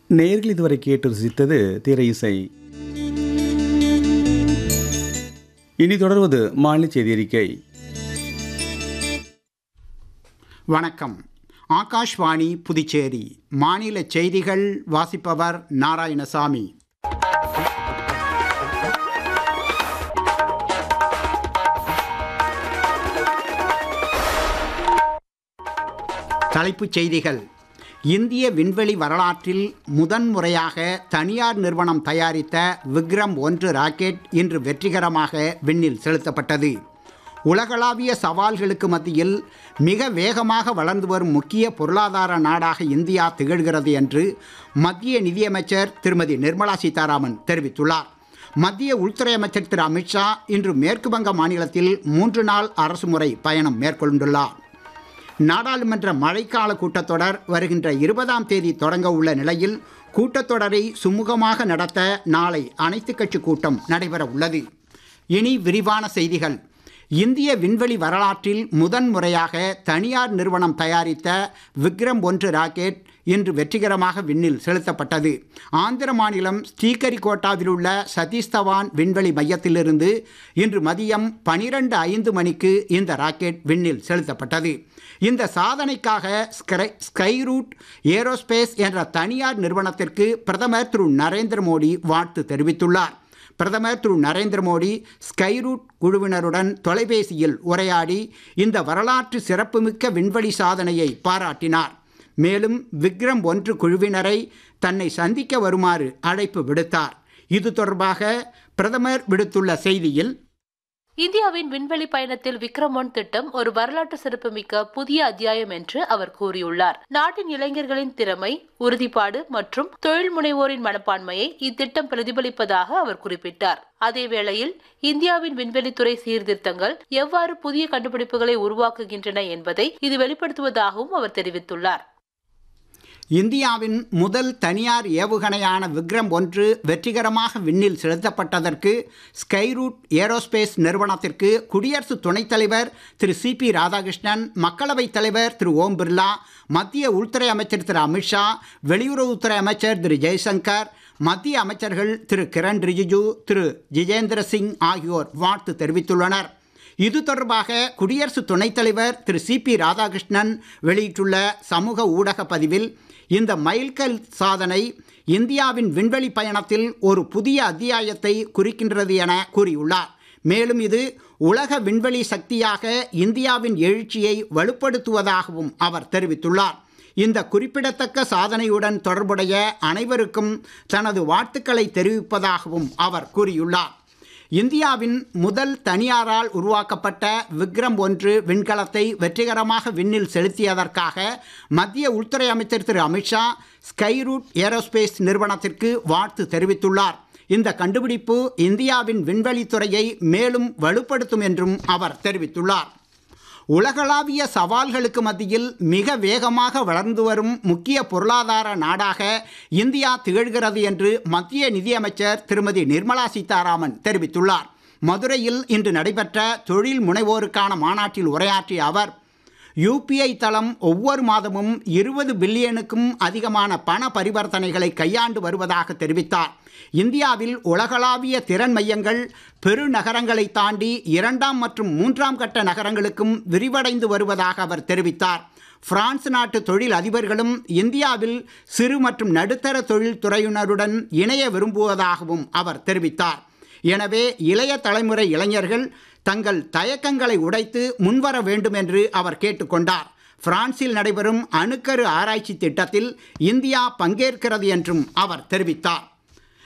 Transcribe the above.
நேர்கள் இதுவரை கேட்டு ரசித்தது திரை இசை இனி தொடர்வது மாநில செய்தி அறிக்கை வணக்கம் ஆகாஷ்வாணி புதுச்சேரி மாநில செய்திகள் வாசிப்பவர் நாராயணசாமி தலைப்புச் செய்திகள் இந்திய விண்வெளி வரலாற்றில் முதன்முறையாக தனியார் நிறுவனம் தயாரித்த விக்ரம் ஒன்று ராக்கெட் இன்று வெற்றிகரமாக விண்ணில் செலுத்தப்பட்டது உலகளாவிய சவால்களுக்கு மத்தியில் மிக வேகமாக வளர்ந்து வரும் முக்கிய பொருளாதார நாடாக இந்தியா திகழ்கிறது என்று மத்திய நிதியமைச்சர் திருமதி நிர்மலா சீதாராமன் தெரிவித்துள்ளார் மத்திய உள்துறை அமைச்சர் திரு அமித்ஷா இன்று மேற்கு வங்க மாநிலத்தில் மூன்று நாள் அரசுமுறை பயணம் மேற்கொண்டுள்ளார் நாடாளுமன்ற மழைக்கால கூட்டத்தொடர் வருகின்ற இருபதாம் தேதி தொடங்க உள்ள நிலையில் கூட்டத்தொடரை சுமூகமாக நடத்த நாளை அனைத்துக் கட்சி கூட்டம் நடைபெற உள்ளது இனி விரிவான செய்திகள் இந்திய விண்வெளி வரலாற்றில் முதன்முறையாக தனியார் நிறுவனம் தயாரித்த விக்ரம் ஒன்று ராக்கெட் இன்று வெற்றிகரமாக விண்ணில் செலுத்தப்பட்டது ஆந்திர மாநிலம் ஸ்ரீகரிகோட்டாவில் உள்ள சதீஷ் தவான் விண்வெளி மையத்திலிருந்து இன்று மதியம் பனிரெண்டு ஐந்து மணிக்கு இந்த ராக்கெட் விண்ணில் செலுத்தப்பட்டது இந்த சாதனைக்காக ஸ்கை ஸ்கைரூட் ஏரோஸ்பேஸ் என்ற தனியார் நிறுவனத்திற்கு பிரதமர் திரு நரேந்திர மோடி வாழ்த்து தெரிவித்துள்ளார் பிரதமர் திரு நரேந்திர மோடி ஸ்கைரூட் குழுவினருடன் தொலைபேசியில் உரையாடி இந்த வரலாற்று சிறப்புமிக்க விண்வெளி சாதனையை பாராட்டினார் மேலும் விக்ரம் ஒன்று குழுவினரை தன்னை சந்திக்க வருமாறு அழைப்பு விடுத்தார் இது தொடர்பாக பிரதமர் விடுத்துள்ள செய்தியில் இந்தியாவின் விண்வெளி பயணத்தில் விக்ரம் ஒன் திட்டம் ஒரு வரலாற்று சிறப்புமிக்க புதிய அத்தியாயம் என்று அவர் கூறியுள்ளார் நாட்டின் இளைஞர்களின் திறமை உறுதிப்பாடு மற்றும் தொழில் முனைவோரின் மனப்பான்மையை இத்திட்டம் பிரதிபலிப்பதாக அவர் குறிப்பிட்டார் அதேவேளையில் இந்தியாவின் விண்வெளித்துறை சீர்திருத்தங்கள் எவ்வாறு புதிய கண்டுபிடிப்புகளை உருவாக்குகின்றன என்பதை இது வெளிப்படுத்துவதாகவும் அவர் தெரிவித்துள்ளார் இந்தியாவின் முதல் தனியார் ஏவுகணையான விக்ரம் ஒன்று வெற்றிகரமாக விண்ணில் செலுத்தப்பட்டதற்கு ஸ்கைரூட் ஏரோஸ்பேஸ் நிறுவனத்திற்கு குடியரசு துணைத் தலைவர் திரு சி பி ராதாகிருஷ்ணன் மக்களவைத் தலைவர் திரு ஓம் பிர்லா மத்திய உள்துறை அமைச்சர் திரு அமித்ஷா வெளியுறவுத்துறை அமைச்சர் திரு ஜெய்சங்கர் மத்திய அமைச்சர்கள் திரு கிரண் ரிஜிஜு திரு ஜிதேந்திர சிங் ஆகியோர் வாழ்த்து தெரிவித்துள்ளனர் இது தொடர்பாக குடியரசு துணைத் தலைவர் திரு சி பி ராதாகிருஷ்ணன் வெளியிட்டுள்ள சமூக ஊடக பதிவில் இந்த மைல்கல் சாதனை இந்தியாவின் விண்வெளி பயணத்தில் ஒரு புதிய அத்தியாயத்தை குறிக்கின்றது என கூறியுள்ளார் மேலும் இது உலக விண்வெளி சக்தியாக இந்தியாவின் எழுச்சியை வலுப்படுத்துவதாகவும் அவர் தெரிவித்துள்ளார் இந்த குறிப்பிடத்தக்க சாதனையுடன் தொடர்புடைய அனைவருக்கும் தனது வாழ்த்துக்களை தெரிவிப்பதாகவும் அவர் கூறியுள்ளார் இந்தியாவின் முதல் தனியாரால் உருவாக்கப்பட்ட விக்ரம் ஒன்று விண்கலத்தை வெற்றிகரமாக விண்ணில் செலுத்தியதற்காக மத்திய உள்துறை அமைச்சர் திரு அமித்ஷா ஸ்கைரூட் ஏரோஸ்பேஸ் நிறுவனத்திற்கு வாழ்த்து தெரிவித்துள்ளார் இந்த கண்டுபிடிப்பு இந்தியாவின் விண்வெளித்துறையை மேலும் வலுப்படுத்தும் என்றும் அவர் தெரிவித்துள்ளார் உலகளாவிய சவால்களுக்கு மத்தியில் மிக வேகமாக வளர்ந்து வரும் முக்கிய பொருளாதார நாடாக இந்தியா திகழ்கிறது என்று மத்திய நிதியமைச்சர் திருமதி நிர்மலா சீதாராமன் தெரிவித்துள்ளார் மதுரையில் இன்று நடைபெற்ற தொழில் முனைவோருக்கான மாநாட்டில் உரையாற்றிய அவர் யூபிஐ தளம் ஒவ்வொரு மாதமும் இருபது பில்லியனுக்கும் அதிகமான பண பரிவர்த்தனைகளை கையாண்டு வருவதாக தெரிவித்தார் இந்தியாவில் உலகளாவிய திறன் மையங்கள் பெருநகரங்களை தாண்டி இரண்டாம் மற்றும் மூன்றாம் கட்ட நகரங்களுக்கும் விரிவடைந்து வருவதாக அவர் தெரிவித்தார் பிரான்ஸ் நாட்டு தொழில் அதிபர்களும் இந்தியாவில் சிறு மற்றும் நடுத்தர தொழில் துறையினருடன் இணைய விரும்புவதாகவும் அவர் தெரிவித்தார் எனவே இளைய தலைமுறை இளைஞர்கள் தங்கள் தயக்கங்களை உடைத்து முன்வர வேண்டும் என்று அவர் கேட்டுக்கொண்டார் பிரான்சில் நடைபெறும் அணுக்கரு ஆராய்ச்சி திட்டத்தில் இந்தியா பங்கேற்கிறது என்றும் அவர் தெரிவித்தார்